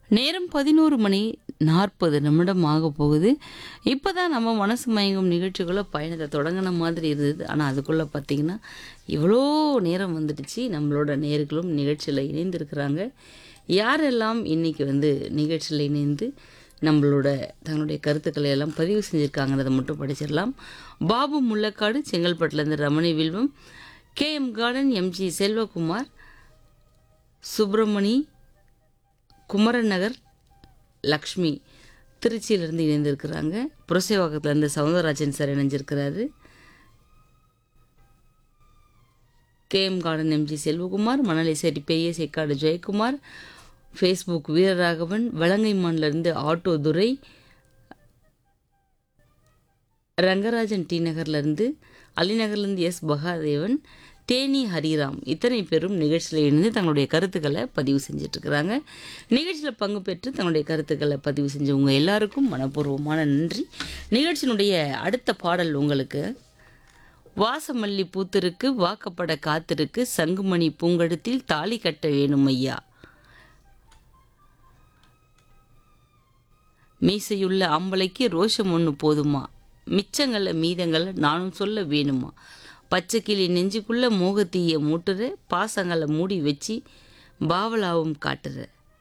நேரம் பதினோரு மணி நாற்பது நிமிடம் ஆக போகுது இப்போ தான் நம்ம மனசு மயங்கும் நிகழ்ச்சிக்குள்ளே பயணத்தை தொடங்கின மாதிரி இருந்தது ஆனால் அதுக்குள்ளே பார்த்தீங்கன்னா இவ்வளோ நேரம் வந்துடுச்சு நம்மளோட நேர்களும் நிகழ்ச்சியில் இணைந்திருக்கிறாங்க யாரெல்லாம் இன்னைக்கு வந்து நிகழ்ச்சியில் இணைந்து நம்மளோட தங்களுடைய கருத்துக்களை எல்லாம் பதிவு செஞ்சுருக்காங்கிறத மட்டும் படிச்சிடலாம் பாபு முள்ளக்காடு செங்கல்பட்டுலேருந்து Ramani Vilvam K M garden M G Selvakumar Subramani Kumaran Nagar Lakshmi திருச்சியிலேருந்து இணைந்திருக்கிறாங்க புரசைவாக்கத்துலேருந்து சவுந்தரராஜன் சார் இணைஞ்சிருக்கிறாரு கேஎம் கார்டன் எம்ஜி செல்வகுமார் மணலை செட்டி பெரிய சேக்காடு ஜெயக்குமார் ஃபேஸ்புக் வீரராகவன் வலங்கைமான்லேருந்து ஆட்டோ துரை ரங்கராஜன் டி நகர்லேருந்து அலிநகர்லேருந்து எஸ் பகாதேவன் தேனி ஹரிராம் இத்தனை பேரும் நிகழ்ச்சியில் இணைந்து தங்களுடைய கருத்துக்களை பதிவு செஞ்சிட்ருக்கிறாங்க நிகழ்ச்சியில் பங்கு பெற்று தங்களுடைய கருத்துக்களை பதிவு செஞ்சவங்க எல்லாருக்கும் மனப்பூர்வமான நன்றி நிகழ்ச்சியினுடைய அடுத்த பாடல் உங்களுக்கு வாசமல்லி பூத்திருக்கு வாக்கப்பட காத்திருக்கு சங்குமணி பூங்கடத்தில் தாலி கட்ட வேணும் ஐயா மீசையுள்ள ஆம்பளைக்கு ரோஷம் ஒன்று போதுமா மிச்சங்களை மீதங்களை நானும் சொல்ல வேணுமா பச்சை கிளி நெஞ்சுக்குள்ள மோகத்தீய மூட்டுற பாசங்களை மூடி வச்சு பாவலாவும் காட்டுற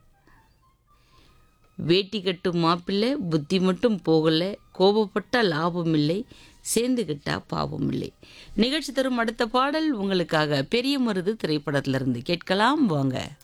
வேட்டி கட்டும் மாப்பிள்ளை புத்தி மட்டும் போகல கோபப்பட்டா லாபம் இல்லை சேர்ந்துகிட்டா பாவம் இல்லை நிகழ்ச்சி தரும் அடுத்த பாடல் உங்களுக்காக பெரிய மருது திரைப்படத்திலிருந்து கேட்கலாம் வாங்க